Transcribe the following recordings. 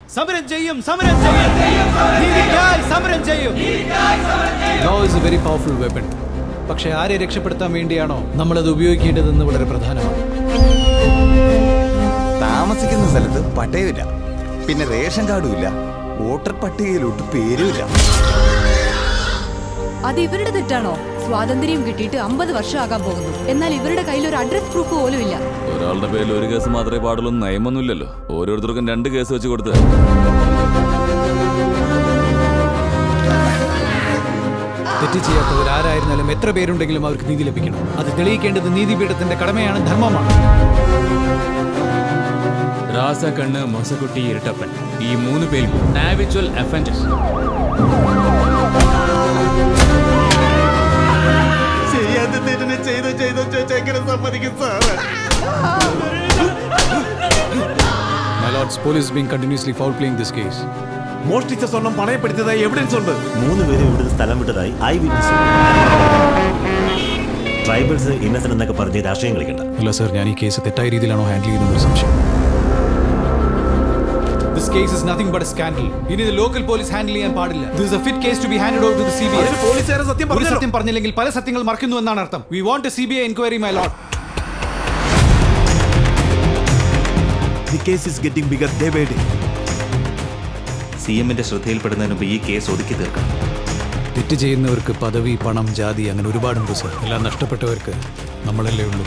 സമരം ചെയ്യും സമരം ചെയ്യും നീതിക്കായി സമരം ചെയ്യും law is a very powerful weapon പക്ഷെ ആരെ രക്ഷപ്പെടുത്താൻ വേണ്ടിയാണോ നമ്മൾ അത് ഉപയോഗിക്കേണ്ടതെന്ന് വളരെ പ്രധാനമാണ് താമസിക്കുന്ന സ്ഥലത്ത് പട്ടയമില്ല പിന്നെ റേഷൻ കാർഡും ഇല്ല വോട്ടർ പട്ടികയിലോട്ട് പേരുമില്ല അത് ഇവരുടെ തെറ്റാണോ സ്വാതന്ത്ര്യം കിട്ടിയിട്ട് അമ്പത് വർഷമാകാൻ പോകുന്നു എന്നാൽ ഇവരുടെ കയ്യിൽ ഒരു അഡ്രസ് പ്രൂഫ് പോലും ഇല്ല ഒരാളുടെ പേരിൽ ഒരു കേസ് മാത്രമേ പാടുള്ളൂ എന്ന് നിയമമൊന്നുമില്ലല്ലോ ഓരോരുത്തർക്കും രണ്ട് കേസ് വെച്ച് കൊടുത്ത് തെറ്റ് ചെയ്യാത്തവർ ആരായിരുന്നാലും എത്ര പേരുണ്ടെങ്കിലും അവർക്ക് നീതി ലഭിക്കണം അത് തെളിയിക്കേണ്ടത് നീതിപീഠത്തിന്റെ കടമയാണ് ധർമ്മമാണ് രാസ കണ്ണ് മൊസക്കുട്ടി ഇരട്ടപ്പൻ ഈ മൂന്ന് പേരും നാവിച്വൽ അഫൻഡേഴ്സ് ചെയ്യാത്ത തെറ്റിനെ ചെയ്തോ ചെയ്തോ ചോദിച്ചാൽ എങ്ങനെ സമ്മതിക്കും sir My lords, police being continuously foul playing this case. മോഷ്ടിച്ച സ്വർണം പണയപ്പെടുത്തിയതായി എവിഡൻസ് ഉണ്ട് മൂന്ന് പേരും ഇവിടുന്ന് സ്ഥലം വിട്ടതായി ഐ വിറ്റ്നസ് ട്രൈബൽസ് ഇന്നസെന്റ് എന്നൊക്കെ പറഞ്ഞ് രാഷ്ട്രീയം കളിക്കണ്ട അല്ല സർ ഞാൻ ഈ കേസ് തെറ്റായ രീതിയിലാണോ ഹാൻഡിൽ ചെയ്യുന്നൊരു സംശയം This case is nothing but a scandal. ഇനി ഇത് ലോക്കൽ പോലീസ് ഹാൻഡിൽ ചെയ്യാൻ പാടില്ല This is a fit case to be handed over to the CBI. അതിന് പോലീസുകാരെ സത്യം ഒരു പറഞ്ഞല്ലോ. സത്യം പറഞ്ഞില്ലെങ്കിൽ പല സത്യങ്ങൾ മറക്കുന്നു എന്നാണ് അർത്ഥം we want a C B I enquiry my lord the case is getting bigger day by day C എമ്മിന്റെ ശ്രദ്ധയിൽപ്പെടുന്നതിന് മുമ്പ് ഈ കേസ് ഒതുക്കി തീർക്കണം തെറ്റ് ചെയ്യുന്നവർക്ക് പദവി പണം ജാതി അങ്ങനെ ഒരുപാടുണ്ട് സർ എല്ലാം നഷ്ടപ്പെട്ടവർക്ക് നമ്മളല്ലേ ഉള്ളൂ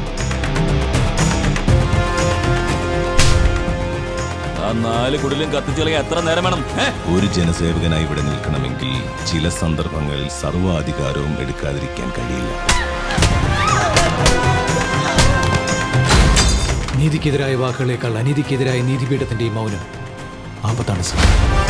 ആ നാല് കുടിലും കത്തിച്ചളയാൻ എത്ര നേരം വേണം ഏ? ഒരു ജനസേവകനായി ഇവിടെ നിൽക്കണമെങ്കിൽ ചില സന്ദർഭങ്ങളിൽ സർവാധികാരവും എടുക്കാതിരിക്കാൻ കഴിയില്ല നീതിക്കെതിരായ വാക്കുകളേക്കാൾ അനീതിക്കെതിരായ നീതിപീഠത്തിന്റെ ഈ മൗനം ആപത്താണ് സർ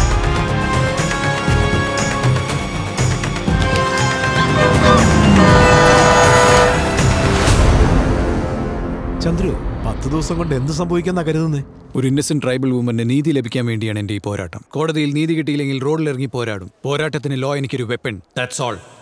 ചന്ദ്രു പത്ത് ദിവസം കൊണ്ട് എന്ത് സംഭവിക്കാന്നാ കരുതുന്നേ ഒരു ഇന്നസെന്റ് ട്രൈബൽ വുമന് നീതി ലഭിക്കാൻ വേണ്ടിയാണ് എന്റെ ഈ പോരാട്ടം കോടതിയിൽ നീതി കിട്ടിയില്ലെങ്കിൽ റോഡിൽ ഇറങ്ങി പോരാടും പോരാട്ടത്തിന് ലോ എനിക്കൊരു വെപ്പൺ ദാറ്റ്സ് ഓൾ